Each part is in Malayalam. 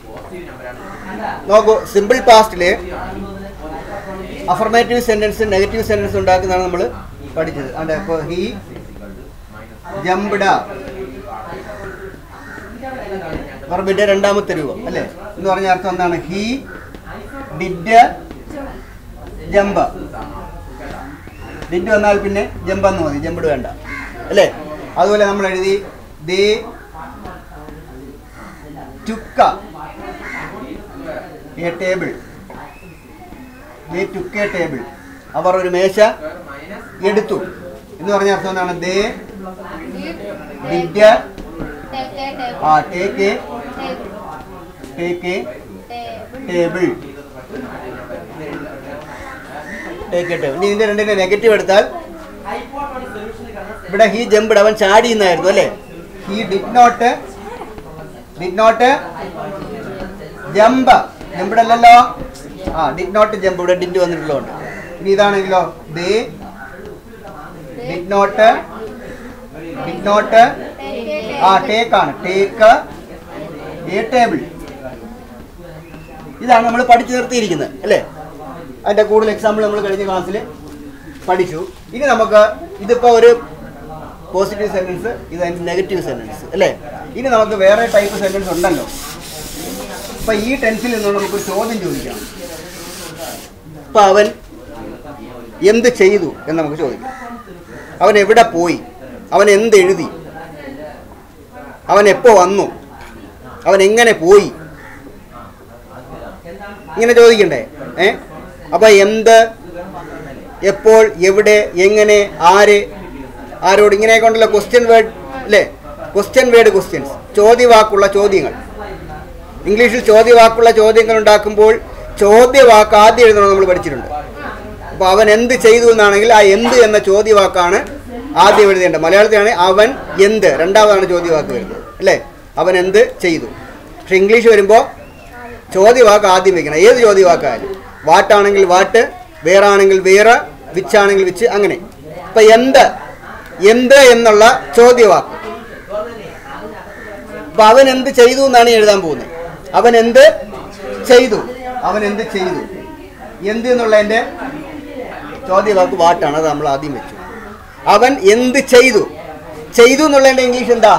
നോക്കൂ സിമ്പിൾ പാസ്റ്റില് അഫർമേറ്റീവ് സെന്റൻസ് നെഗറ്റീവ് സെന്റൻസ് ഉണ്ടാക്കുന്നതാണ് നമ്മൾ പഠിച്ചത് അതെ ഇപ്പോൾ ഹി ജംബ്ഡ വെർബിന്റെ രണ്ടാമത്തെ രൂപം അല്ലേ എന്ന് പറഞ്ഞ അർത്ഥം എന്താണ് ഹി ഡിഡ് ജമ്പ് ഡിഡ് വന്നാൽ പിന്നെ ജമ്പ് എന്ന് മതി ജമ്പിട് വേണ്ട അല്ലേ അതുപോലെ നമ്മൾ എഴുതി they took a table they took a table അവർ ഒരു മേശ എടുത്തു എന്ന് പറഞ്ഞ അർത്ഥം എന്താണ് they did uh take a take a table take a table ഇനി ഇതിന്റെ രണ്ടിന്റെ നെഗറ്റീവ് എടുത്താൽ ഇവിടെ ഹി ജമ്പിഡ് അവൻ ചാടി എന്നായിരുന്നു അല്ലേ he did not did not jump jumped അല്ലല്ലോ ആ ഡിഡ് നോട്ട് ജമ്പ് ഇവിടെ ഡിഡ് വന്നിട്ടുള്ളതുകൊണ്ട് ഇനി ഇതാണെങ്കിലോ they did not did not ആ ടേക്ക് ആണ് ടേക്ക് എ ടേബിൾ ഇതാണ് നമ്മൾ പഠിച്ചു നിർത്തിയിരിക്കുന്നത് അല്ലേ അതിന്റെ കൂടുതൽ എക്സാമ്പിൾ നമ്മൾ കഴിഞ്ഞ ക്ലാസ്സിൽ പഠിച്ചു ഇനി നമുക്ക് ഇതിപ്പോ ഒരു പോസിറ്റീവ് സെന്റൻസ് ഇത് അതിന്റെ നെഗറ്റീവ് സെന്റൻസ് അല്ലേ ഇനി നമുക്ക് വേറെ ടൈപ്പ് സെന്റൻസ് ഉണ്ടല്ലോ അപ്പൊ ഈ ടെൻസിൽ നിന്നുകൊണ്ട് നമുക്ക് ഒരു ചോദ്യം ചോദിക്കാം അപ്പൊ അവൻ എന്ത് ചെയ്തു എന്ന് നമുക്ക് ചോദിക്കാം അവൻ എവിടെ പോയി അവൻ എന്ത് എഴുതി അവൻ എപ്പോ വന്നു അവൻ എങ്ങനെ പോയി ഇങ്ങനെ ചോദിക്കണ്ടേ ഏ അപ്പൊ എന്ത് എപ്പോൾ എവിടെ എങ്ങനെ ആര് ആരോട് ഇങ്ങനെയൊക്കെ ഉണ്ടല്ലോ ക്വസ്റ്റ്യൻ വേർഡ് അല്ലേ ക്വസ്റ്റ്യൻ വേർഡ് ക്വസ്റ്റ്യൻസ് ചോദ്യവാക്കുള്ള ചോദ്യങ്ങൾ ഇംഗ്ലീഷിൽ ചോദ്യവാക്കുള്ള ചോദ്യങ്ങൾ ഉണ്ടാക്കുമ്പോൾ ചോദ്യവാക്ക് ആദ്യം എഴുതണം നമ്മൾ പഠിച്ചിട്ടുണ്ട് അപ്പോൾ അവൻ എന്ത് ചെയ്തു എന്നാണെങ്കിൽ ആ എന്ത് എന്ന ചോദ്യവാക്കാണ് ആദ്യം എഴുതേണ്ടത് മലയാളത്തിലാണെങ്കിൽ അവൻ എന്ത് രണ്ടാമതാണ് ചോദ്യവാക്ക് വരുന്നത് അല്ലേ അവൻ എന്ത് ചെയ്തു പക്ഷെ ഇംഗ്ലീഷ് വരുമ്പോൾ ചോദ്യവാക്ക് ആദ്യം വെക്കണം ഏത് ചോദ്യവാക്കായാലും വാട്ടാണെങ്കിൽ വാട്ട് വേറാണെങ്കിൽ വേറെ വിച്ചാണെങ്കിൽ വിച്ച് അങ്ങനെ ഇപ്പൊ എന്ത് എന്ത് എന്നുള്ള ചോദ്യവാക്ക് അപ്പൊ അവൻ എന്ത് ചെയ്തു എന്നാണ് എഴുതാൻ പോകുന്നത് അവൻ എന്ത് ചെയ്തു അവൻ എന്ത് ചെയ്തു എന്ത് എന്നുള്ളതിന്റെ ചോദ്യവാക്ക് വാട്ടാണ് അത് നമ്മൾ ആദ്യം വെച്ചു അവൻ എന്ത് ചെയ്തു ചെയ്തു എന്നുള്ളതിന്റെ ഇംഗ്ലീഷ് എന്താ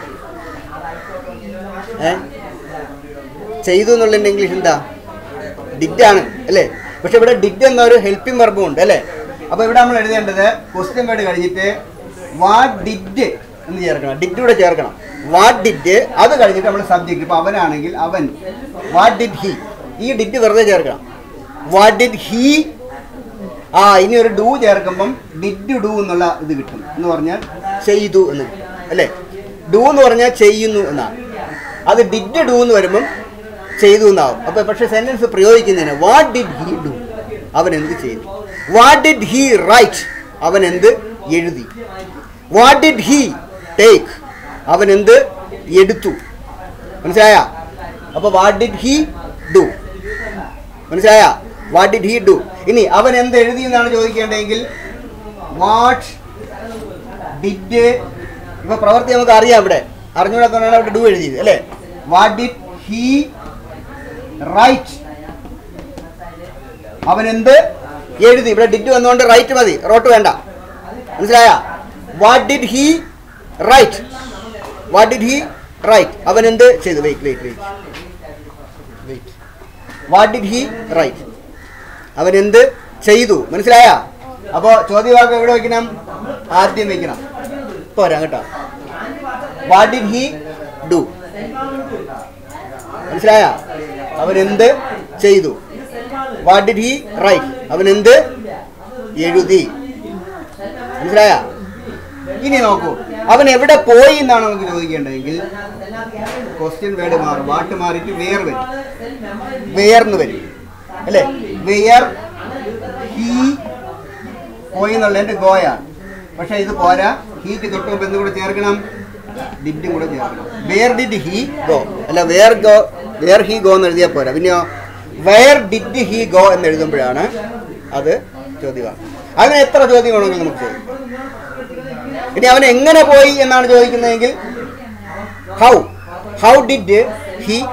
ഏ ചെയ്തു എന്നുള്ളതിന്റെ ഇംഗ്ലീഷ് എന്താ ഡിഡ് ആണ് അല്ലേ പക്ഷെ ഇവിടെ ഡിഡ് എന്നൊരു ഹെൽപ്പിംഗ് വർബും ഉണ്ട് അല്ലേ അപ്പൊ ഇവിടെ നമ്മൾ എഴുതേണ്ടത് ക്വസ്റ്റ്യൻ വേർഡ് കഴിഞ്ഞിട്ട് വാട്ട് ഡിഡ് എന്ന് ചേർക്കണം ഡിഡ് കൂടെ ചേർക്കണം വാട്ട് ഡിഡ് അത് കഴിഞ്ഞിട്ട് നമ്മൾ സബ്ജക്ട് ഇപ്പൊ അവനാണെങ്കിൽ അവൻ വാട്ട് ഡിഡ് ഹി ഈ ഡിഡ് വെറുതെ ചേർക്കണം വാട്ട് ഡിഡ് ഹി ആ ഇനി ഒരു ഡു ചേർക്കുമ്പം ഡിഡ് ഡു എന്നുള്ള ഇത് കിട്ടും എന്ന് പറഞ്ഞാൽ ചെയ്തു എന്ന് കിട്ടും അല്ലേ ഡു എന്ന് പറഞ്ഞാൽ ചെയ്യുന്നു എന്നാണ് അത് ഡിഡ് ഡു എന്ന് വരുമ്പം ചെയ്തു എന്നാവും അപ്പൊ പക്ഷെ സെന്റൻസ് പ്രയോഗിക്കുന്നതിന് വാട്ട് ഡിഡ് ഹി ഡു അവൻ എന്ത് ചെയ്തു വാട്ട് ഡിഡ് ഹി റൈറ്റ് അവൻ എന്ത് എഴുതി വാട്ട് ഡിഡ് ഹി ടേക്ക് അവൻ എന്ത് എടുത്തു മനസ്സിലായ അപ്പൊ വാട്ട് ഡിഡ് ഹി ഡു മനസ്സിലായ വാട്ട് ഡിഡ് ഹി ഡു ഇനി അവൻ എന്ത് എഴുതി എന്നാണ് ചോദിക്കേണ്ടതെങ്കിൽ വാട്ട് ഡിഡ് ഇപ്പൊ പ്രവൃത്തി നമുക്ക് അറിയാം ഇവിടെ അറിഞ്ഞുകൂടാത്തതാണ് അവിടെ ഡു എഴുതിയത് അല്ലേ വാട്ട് ഡിഡ് ഹി റൈറ്റ് അവൻ എന്ത് എഴുതി ഇവിടെ ഡിഡ് വന്നുകൊണ്ട് റൈറ്റ് മതി റോട്ട് വേണ്ട മനസ്സിലായ what did he write what did he write അവൻ എന്ത് ചെയ്തു wait wait wait wait what did he write അവൻ എന്ത് ചെയ്തു മനസ്സിലായ അപ്പോ ചോദ്യവാക്ക് എവിടെ വെക്കണം ആദ്യം വെക്കണം പോരാ കേട്ടോ വാട്ട് ഡിഡ് ഹി ഡു മനസ്സിലായ അവൻ എന്ത് ചെയ്തു വാട്ട് ഡിഡ് ഹി റൈറ്റ് അവൻ എന്ത് എഴുതി മനസ്സിലായ ഇനി നോക്കൂ അവൻ എവിടെ പോയി എന്നാണ് നമുക്ക് ചോദിക്കേണ്ടതെങ്കിൽ ക്വസ്റ്റ്യൻ വേർഡ് മാറും വാട്ട് മാറിയിട്ട് വേർ വരും വേർന്ന് വരും അല്ലേ വേർ ഹി പോയി എന്നുള്ളതിന്റെ ഗോയാണ് പക്ഷെ ഇത് പോരാ ഹീക്ക് തൊട്ട് മുമ്പ് എന്തും കൂടെ ചേർക്കണം ഡിഡും കൂടെ ചേർക്കണം വേർ ഡിഡ് ഹി ഗോ അല്ല where go where he go എന്ന് എഴുതിയാൽ പോരാ പിന്നെയോ വേർ ഡിഡ് ഹി ഗോ എന്ന് എഴുതുമ്പോഴാണ് അത് ചോദ്യമാണ് അങ്ങനെ എത്ര ചോദ്യം വേണമെങ്കിലും നമുക്ക് ചോദിക്കാം ഇനി അവൻ എങ്ങനെ പോയി എന്നാണ് ചോദിക്കുന്നതെങ്കിൽ how how did he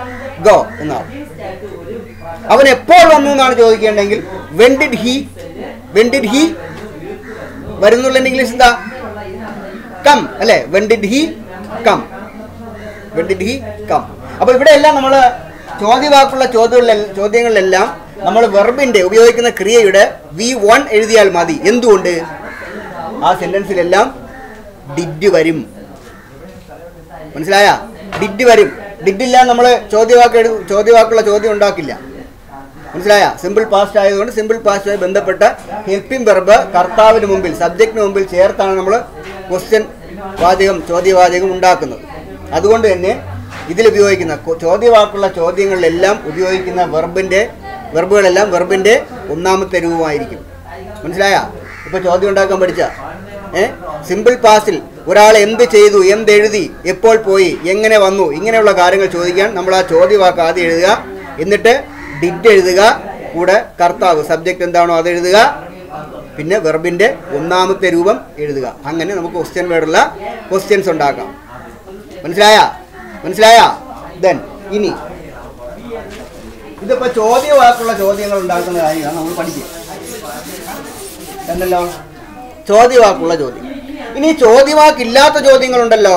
go എന്നാവും അവൻ എപ്പോൾ വന്നു എന്നാണ് ചോദിക്കേണ്ടെങ്കിൽ when did he when did he വരുന്നുള്ള ഇംഗ്ലീഷ് എന്താ കം അല്ലെ when did he come when did he come അപ്പൊ ഇവിടെ എല്ലാം നമ്മൾ ചോദ്യവാക്കുള്ള ചോദ്യങ്ങളിലെ ചോദ്യങ്ങളിലെല്ലാം നമ്മൾ വെർബിന്റെ ഉപയോഗിക്കുന്ന ക്രിയയുടെ വി വൺ എഴുതിയാൽ മതി എന്തുകൊണ്ട് ആ സെന്റൻസിലെല്ലാം ഡിഡ് വരും മനസ്സിലായ ഡിഡ് വരും ഡിഡ് ഇല്ല നമ്മൾ ചോദ്യവാക്ക് എഴു ചോദ്യവാക്കുള്ള ചോദ്യം ഉണ്ടാക്കില്ല മനസ്സിലായ സിമ്പിൾ പാസ്റ്റ് ആയതുകൊണ്ട് സിമ്പിൾ പാസ്റ്റുമായി ബന്ധപ്പെട്ട ഹെൽപ്പിംഗ് വെർബ് കർത്താവിന് മുമ്പിൽ സബ്ജക്റ്റിന് മുമ്പിൽ ചേർത്താണ് നമ്മൾ ക്വസ്റ്റ്യൻ വാചകം ചോദ്യവാചകം ഉണ്ടാക്കുന്നത് അതുകൊണ്ട് തന്നെ ഇതിൽ ഉപയോഗിക്കുന്ന കൊ- ചോദ്യവാക്കുള്ള ചോദ്യങ്ങളിലെല്ലാം ഉപയോഗിക്കുന്ന വെർബിൻ്റെ വെർബുകളെല്ലാം വെർബിൻ്റെ ഒന്നാമത്തെ രൂപമായിരിക്കും മനസ്സിലായ ഇപ്പോൾ ചോദ്യം ഉണ്ടാക്കാൻ പഠിച്ച ഏ സിമ്പിൾ പാസ്റ്റിൽ ഒരാൾ എന്ത് ചെയ്തു എന്തെഴുതി എപ്പോൾ പോയി എങ്ങനെ വന്നു ഇങ്ങനെയുള്ള കാര്യങ്ങൾ ചോദിക്കാൻ നമ്മൾ ആ ചോദ്യവാക്ക് ആദ്യം എഴുതുക എന്നിട്ട് ഡിഡ് എഴുതുക കൂടെ കർത്താവ് സബ്ജക്റ്റ് എന്താണോ അത് എഴുതുക പിന്നെ വെർബിൻ്റെ ഒന്നാമത്തെ രൂപം എഴുതുക അങ്ങനെ നമുക്ക് ക്വസ്റ്റ്യൻ വേർഡുള്ള ക്വസ്റ്റ്യൻസ് ഉണ്ടാക്കാം മനസ്സിലായ മനസ്സിലായ ദെൻ ഇനി ഇതിപ്പോ ചോദ്യവാക്കുള്ള ചോദ്യങ്ങൾ ഉണ്ടാക്കുന്ന കാര്യമാണ് നമ്മൾ പഠിക്കുക എന്നല്ലോ ചോദ്യവാക്കുള്ള ചോദ്യം ഇനി ചോദ്യവാക്കില്ലാത്ത ചോദ്യങ്ങളുണ്ടല്ലോ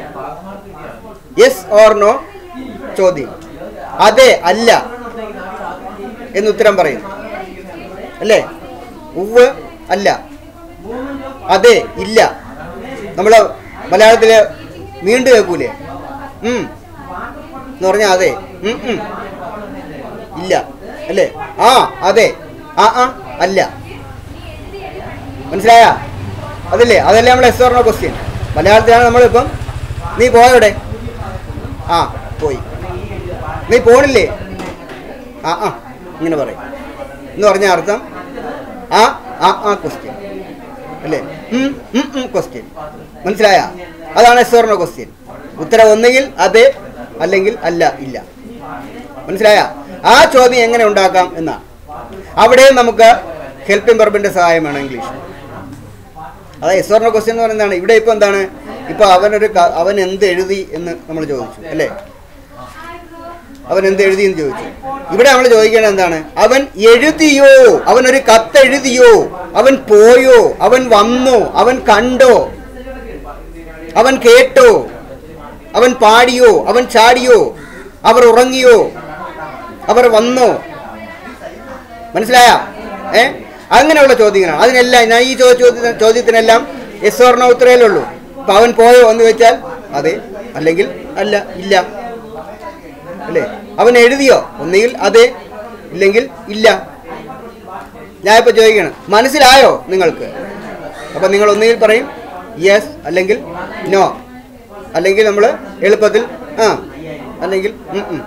യെസ് ഓർ നോ ചോദ്യം അതെ അല്ല എന്ന് ഉത്തരം പറയും അല്ലേ ഉവ് അല്ല അതെ ഇല്ല നമ്മൾ മലയാളത്തില് വീണ്ടും കേൾക്കൂലേ ഉം എന്ന് പറഞ്ഞാൽ അതെ ഉം, ഉം. ഇല്ല അല്ലേ ആ അതെ ആ ആ അല്ല മനസ്സിലായ അതല്ലേ അതല്ലേ നമ്മൾ എസ് ഓർണോ ക്വസ്റ്റ്യൻ മലയാളത്തിലാണ് നമ്മളിപ്പം നീ പോയോടെ ആ പോയി നീ പോണില്ലേ ആ ആ ഇങ്ങനെ പറയും എന്ന് പറഞ്ഞ അർത്ഥം ആ ആ ആ ക്വസ്റ്റ്യൻ അല്ലേ ക്വസ്റ്റ്യൻ മനസ്സിലായ അതാണ് എസ് ഓർണോ ക്വസ്റ്റ്യൻ ഉത്തരം ഒന്നുകിൽ അതെ അല്ലെങ്കിൽ അല്ല ഇല്ല മനസ്സിലായ ആ ചോദ്യം എങ്ങനെ ഉണ്ടാക്കാം എന്നാ അവിടെയും നമുക്ക് ഹെൽപ്പിംഗ് വെർബിന്റെ സഹായം വേണം ഇംഗ്ലീഷ് അതാ എസ് ഓർണോ ക്വസ്റ്റ്യൻ എന്ന് പറയുന്നതാണ് ഇവിടെ ഇപ്പൊ എന്താണ് ഇപ്പൊ അവനൊരു ക- അവൻ എന്ത് എഴുതി എന്ന് നമ്മൾ ചോദിച്ചു അല്ലേ അവൻ എന്ത് എഴുതി എന്ന് ചോദിച്ചു ഇവിടെ നമ്മൾ ചോദിക്കേണ്ടത് എന്താണ് അവൻ എഴുതിയോ അവൻ ഒരു കത്ത് എഴുതിയോ അവൻ പോയോ അവൻ വന്നോ അവൻ കണ്ടോ അവൻ കേട്ടോ അവൻ പാടിയോ അവൻ ചാടിയോ അവർ ഉറങ്ങിയോ അവർ വന്നോ മനസ്സിലായ ഏ അങ്ങനെയുള്ള ചോദ്യങ്ങളാണ് അതിനെല്ലാം ഞാൻ ഈ ചോ- ചോദ്യ ചോദ്യത്തിനെല്ലാം എസ് ഓർണ ഉത്തരയിലേ ഉള്ളൂ അപ്പൊ അവൻ പോയോ എന്ന് വെച്ചാൽ അതെ അല്ലെങ്കിൽ അല്ല ഇല്ല അല്ലേ അവൻ എഴുതിയോ ഒന്നുകിൽ അതെ ഇല്ലെങ്കിൽ ഇല്ല ഞാൻ ഇപ്പൊ ചോദിക്കണം മനസ്സിലായോ നിങ്ങൾക്ക് അപ്പൊ നിങ്ങൾ ഒന്നുകിൽ പറയും യെസ് അല്ലെങ്കിൽ നോ അല്ലെങ്കിൽ നമ്മൾ എളുപ്പത്തിൽ ആ അല്ലെങ്കിൽ ഉം, ഉം.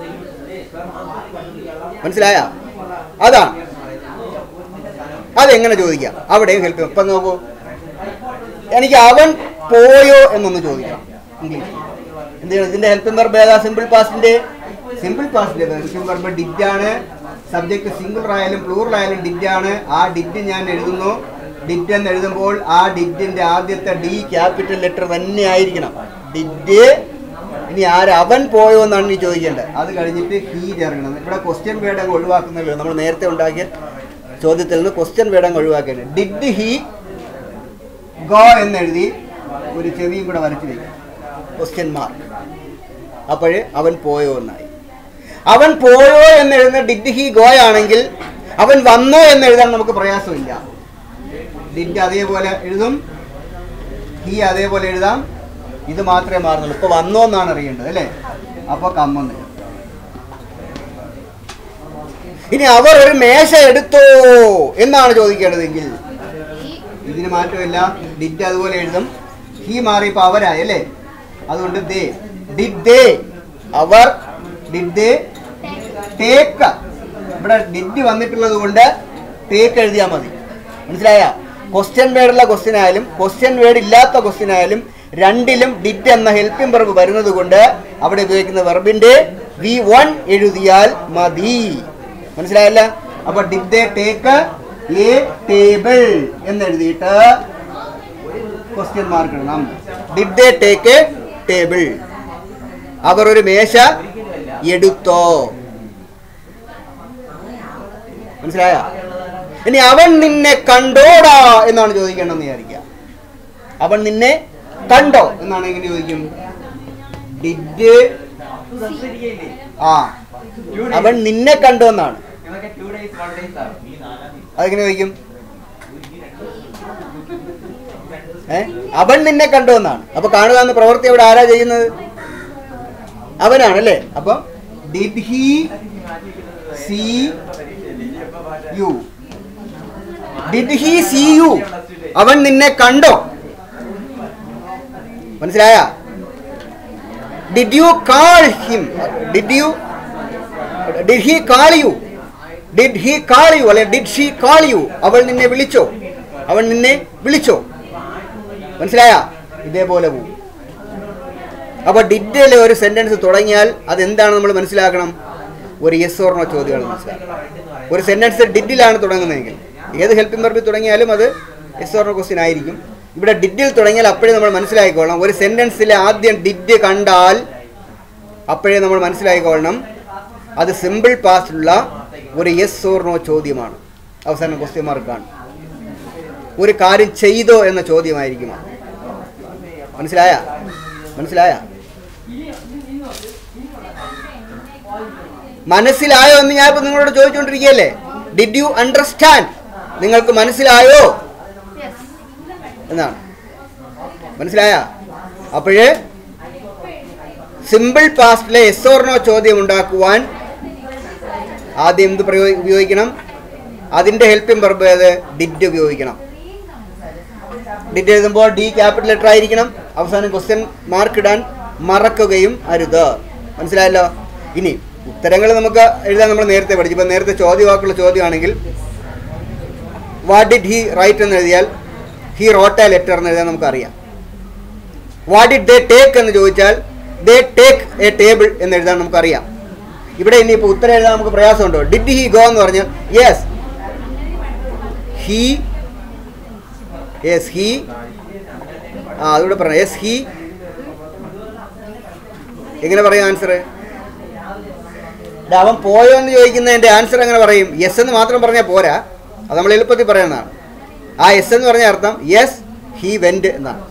മനസ്സിലായ അതാണ് അതെങ്ങനെ ചോദിക്കാം അവിടെയും ഹെൽപ്പ് ഇപ്പം നോക്കൂ എനിക്ക് അവൻ പോയോ എന്നൊന്ന് ചോദിക്കണം ഇംഗ്ലീഷ് എന്ത് ചെയ്യണം ഇതിന്റെ ഹെൽപ്പിംഗ് വെർബ് ഏതാ സിമ്പിൾ പാസ്റ്റിന്റെ സിമ്പിൾ പാസ്റ്റിന്റെ ഹെൽപ്പിംഗ് വെർബ് ഡിഡ് ആണ് സബ്ജക്ട് സിംഗിൾ ആയാലും പ്ലൂറൽ ആയാലും ഡിഡ് ആണ് ആ ഡിഡ് ഞാൻ എഴുതുന്നു ഡിഡ് എന്ന് എഴുതുമ്പോൾ ആ ഡിഡിന്റെ ആദ്യത്തെ ഡി ക്യാപിറ്റൽ ലെറ്റർ തന്നെ ആയിരിക്കണം ഡിഡ് ഇനി ആര് അവൻ പോയോ എന്നാണ് നീ ചോദിക്കേണ്ടത് അത് കഴിഞ്ഞിട്ട് ഹീ ചേർക്കണം ഇവിടെ ക്വസ്റ്റ്യൻ വേർഡ് അങ്ങ് ഒഴിവാക്കുന്നല്ലോ നമ്മൾ നേരത്തെ ഉണ്ടാക്കിയ ചോദ്യത്തിൽ നിന്ന് ക്വസ്റ്റ്യൻ വേർഡ് അങ്ങ് ഒഴിവാക്കിയത് ഡിഡ് ഹി ഗോ എന്നെഴുതി ഒരു ചെവിയും കൂടെ വരച്ചു വയ്ക്കും ക്വസ്റ്റ്യൻ മാർക്ക് അപ്പോഴേ അവൻ പോയോ എന്നായി അവൻ പോയോ എന്ന് എഴുതുന്ന ഡിഡ് ഹി ഗോ ആണെങ്കിൽ അവൻ വന്നോ എന്ന് എഴുതാൻ നമുക്ക് പ്രയാസമില്ല ഡിഡ് അതേപോലെ എഴുതും ഹി അതേപോലെ എഴുതാം ഇത് മാത്രമേ മാറുന്നുള്ളൂ ഇപ്പൊ വന്നോ എന്നാണ് അറിയേണ്ടത് അല്ലേ അപ്പൊ കമ്മെന്ന് എഴുതും. ഇനി അവർ ഒരു മേശ എടുത്തോ എന്നാണ് ചോദിക്കേണ്ടതെങ്കിൽ ഇതിന് മാറ്റമില്ല ഡിഡ് അതുപോലെ എഴുതും ഹി മാറിയപ്പോ അവരായി അല്ലേ അതുകൊണ്ട് ദേ ഡിഡ് ദേ അവർ ഡിഡ് ദേ ടേക്ക് ഇവിടെ ഡിഡ് വന്നിട്ടുള്ളത് കൊണ്ട് ടേക്ക് എഴുതിയാൽ മതി മനസ്സിലായ ക്വസ്റ്റ്യൻ വേർഡുള്ള ക്വസ്റ്റ്യൻ ആയാലും ക്വസ്റ്റ്യൻ വേർഡ് ഇല്ലാത്ത ക്വസ്റ്റ്യൻ ആയാലും രണ്ടിലും ഡിഡ് എന്ന ഹെൽപ്പിംഗ് വെർബ് വരുന്നത് കൊണ്ട് അവിടെ ഉപയോഗിക്കുന്ന വെർബിന്റെ വി വൺ എഴുതിയാൽ മതി മനസ്സിലായല്ല അപ്പൊ did they take a table എന്ന് എഴുതിയിട്ട് ക്വസ്റ്റ്യൻ മാർക്ക് ഇടണം did they take a table അവർ ഒരു മേശ എടുത്തോ മനസ്സിലായ ഇനി അവൻ നിന്നെ കണ്ടോടാ എന്നാണ് ചോദിക്കേണ്ടതെന്ന് വിചാരിക്കുക അവൻ നിന്നെ കണ്ടോ എന്നാണ് എങ്ങനെ ചോദിക്കും ഡിഡ് ആ അവൻ നിന്നെ കണ്ടോ എന്നാണ് അതെങ്ങനെ ചോദിക്കും ഏ അവൻ നിന്നെ കണ്ടു എന്നാണ് അപ്പൊ കാണുക എന്ന പ്രവൃത്തി അവിടെ ആരാ ചെയ്യുന്നത് അവനാണ് അല്ലേ അപ്പൊ did he see you did he see you അവൻ നിന്നെ കണ്ടോ മനസ്സിലായ did you call him did you did he call you did he call you അല്ലെ ഡിഡ് ഷീ കാൾ യു അവൾ നിന്നെ വിളിച്ചോ അവൻ നിന്നെ വിളിച്ചോ മനസ്സിലായ ഇതേപോലെ പോവും അപ്പൊ ഡിഡിലെ ഒരു സെന്റൻസ് തുടങ്ങിയാൽ അതെന്താണ് നമ്മൾ മനസ്സിലാക്കണം ഒരു യെസ് ഓർണോ ചോദ്യമാണ് മനസ്സിലാക്കണം ഒരു സെന്റൻസ് ഡിഡിലാണ് തുടങ്ങുന്നതെങ്കിൽ ഏത് ഹെൽപ്പിംഗ് വെർബിൽ തുടങ്ങിയാലും അത് യെസ് ഓർണോ ക്വസ്റ്റ്യൻ ആയിരിക്കും ഇവിടെ ഡിഡിൽ തുടങ്ങിയാൽ അപ്പോഴേ നമ്മൾ മനസ്സിലാക്കിക്കൊള്ളണം ഒരു സെന്റൻസിലെ ആദ്യം ഡിഡ് കണ്ടാൽ അപ്പോഴേ നമ്മൾ മനസ്സിലാക്കിക്കൊള്ളണം അത് സിമ്പിൾ പാസ്റ്റിലുള്ള ഒരു യെസ് ഓർ നോ ചോദ്യമാണ് അവസാനം ക്വസ്റ്റ്യൻ മാർക്കാണ് ഒരു കാര്യം ചെയ്തോ എന്ന ചോദ്യമായിരിക്കും അത്. മനസ്സിലായ മനസ്സിലായ മനസ്സിലായോ എന്ന് ഞാൻ ഇപ്പൊ നിങ്ങളോട് ചോദിച്ചുകൊണ്ടിരിക്കുകയല്ലേ ഡിഡ് യു അണ്ടർസ്റ്റാൻഡ് നിങ്ങൾക്ക് മനസ്സിലായോ എന്നാണ് മനസ്സിലായ അപ്പോഴേ സിമ്പിൾ പാസ്റ്റിലെ എസ് ഓർണോ ചോദ്യം ഉണ്ടാക്കുവാൻ ആദ്യം എന്ത് പ്രയോഗി ഉപയോഗിക്കണം അതിന്റെ ഹെൽപ്പിംഗ് വെർബ് ഏത് ഡിഡ് ഉപയോഗിക്കണം ഡിഡ് എഴുതുമ്പോൾ ഡി ക്യാപിറ്റൽ ലെറ്റർ ആയിരിക്കണം അവസാനം ക്വസ്റ്റ്യൻ മാർക്ക് ഇടാൻ മറക്കുകയും അരുത് മനസ്സിലായല്ലോ ഇനി ഉത്തരങ്ങൾ നമുക്ക് എഴുതാൻ നമ്മൾ നേരത്തെ പഠിച്ചു ഇപ്പം നേരത്തെ ചോദ്യവാക്കുള്ള ചോദ്യമാണെങ്കിൽ വാട്ട് ഡിഡ് ഹി റൈറ്റ് എന്ന് എഴുതിയാൽ ഹി റോട്ട് എ ലെറ്റർ എന്ന് എഴുതാൻ നമുക്കറിയാം വാട്ട് ഡിഡ് ദേ ടേക്ക് എന്ന് ചോദിച്ചാൽ ദേ ടേക്ക് എ ടേബിൾ എന്ന് എഴുതാൻ നമുക്കറിയാം ഇവിടെ ഇനിയിപ്പോൾ ഉത്തരം എഴുതാൻ നമുക്ക് പ്രയാസമുണ്ടോ ഡിഡ് ഹി ഗോ എന്ന് പറഞ്ഞാൽ യെസ് ഹി യെസ് ഹി ആ അതുകൂടെ പറഞ്ഞു യെസ് ഹി എങ്ങനെ പറയും ആൻസർ അവൻ പോയോ എന്ന് ചോദിക്കുന്നതിൻ്റെ ആൻസർ എങ്ങനെ പറയും യെസ് എന്ന് മാത്രം പറഞ്ഞാൽ പോരാ അത് നമ്മൾ എളുപ്പത്തിൽ പറയുന്നതാണ് ആ യെസ് എന്ന് പറഞ്ഞ അർത്ഥം യെസ് ഹി വെന്റ് എന്നാണ്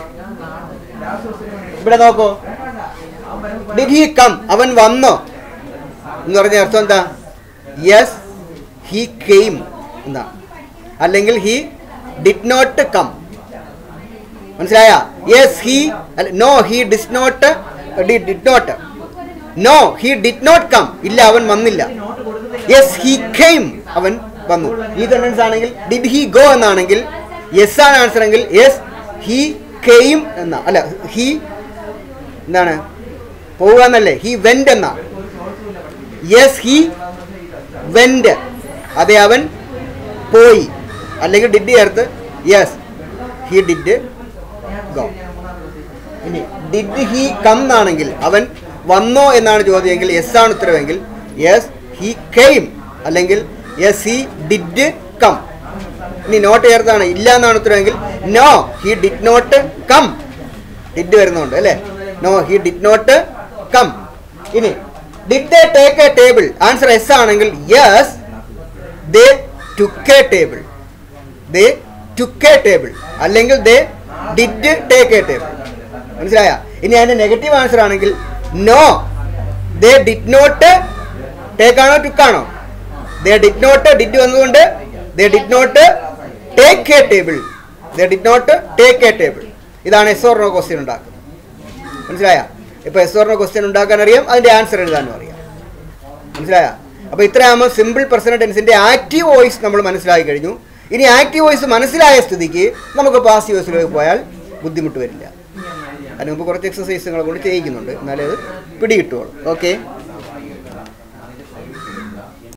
ഇവിടെ നോക്കൂ ഡിഡ് ഹി കം അവൻ വന്നോ എന്ന് പറഞ്ഞ അർത്ഥം എന്താ യെസ് ഹി കെയിം എന്നാണ് അല്ലെങ്കിൽ ഹി ഡിഡ് നോട്ട് കം മനസ്സിലായ yes he no he does not did not no he did not come ഇല്ല അവൻ വന്നില്ല യെസ് ഹി കെയിം അവൻ വന്നു ഈ സെന്റൻസ് ആണെങ്കിൽ ഡിഡ് ഹി ഗോ എന്നാണെങ്കിൽ യെസ് ആണ് ആൻസർ എങ്കിൽ യെസ് ഹി കെയിം എന്ന അല്ല ഹി എന്താണ് പോവുക എന്നല്ലേ ഹി വെന്റ് എന്നാ യെസ് ഹി വെന്റ് അതെ അവൻ പോയി അല്ലെങ്കിൽ ഡിഡ് ചേർത്ത് യെസ് ഹി ഡിഡ് ഗോ ഇനി ഡിഡ് ഹി കം എന്നാണെങ്കിൽ അവൻ വന്നോ എന്നാണ് ചോദ്യമെങ്കിൽ യെസ് ആണ് ഉത്തരവെങ്കിൽ യെസ് ഹി കെയിം അല്ലെങ്കിൽ യെസ് ഹി ഡിഡ് കം ഇനി നോട്ട് ചേർത്താണ് ഇല്ല എന്നാണ് ഉത്തരവെങ്കിൽ no he did not come did വരുന്നുണ്ട് അല്ലേ no he did not come ഇനി did they take a table answer yes ആണെങ്കിൽ yes they took a table they took a table അല്ലെങ്കിൽ they did take a table മനസ്സിലായ ഇനി അതിന്റെ നെഗറ്റീവ് ആൻസർ ആണെങ്കിൽ no they did not take ആണോ ടുക്ക് ആണോ ദേ ഡിഡ് നോട്ട് ഡിഡ് വന്നതുകൊണ്ട് they did not take a table they did not take a table ഇതാണ് എസ് ഓർണോ ക്വസ്റ്റ്യൻ ഉണ്ടാക്കുന്നത് മനസ്സിലായ ഇപ്പൊ എസ് ഓർണോ ക്വസ്റ്റ്യൻ ഉണ്ടാക്കാൻ അറിയാം അതിന്റെ ആൻസർ എഴുതാനും അറിയാം മനസ്സിലായ അപ്പൊ ഇത്രയാകുമ്പോൾ സിമ്പിൾ പ്രസന്റ് ടെൻസിന്റെ ആക്റ്റീവ് വോയിസ് നമ്മൾ മനസ്സിലാക്കി കഴിഞ്ഞു ഇനി ആക്റ്റീവ് വോയിസ് മനസ്സിലായ സ്ഥിതിക്ക് നമുക്ക് പാസീവ് വോയിസിലേക്ക് പോയാൽ ബുദ്ധിമുട്ട് വരില്ല അതിന് മുമ്പ് കുറച്ച് എക്സസൈസുകളെ കൊണ്ട് ചെയ്യിക്കുന്നുണ്ട് എന്നാലേ അത് പിടികിട്ടുള്ളൂ ഓക്കെ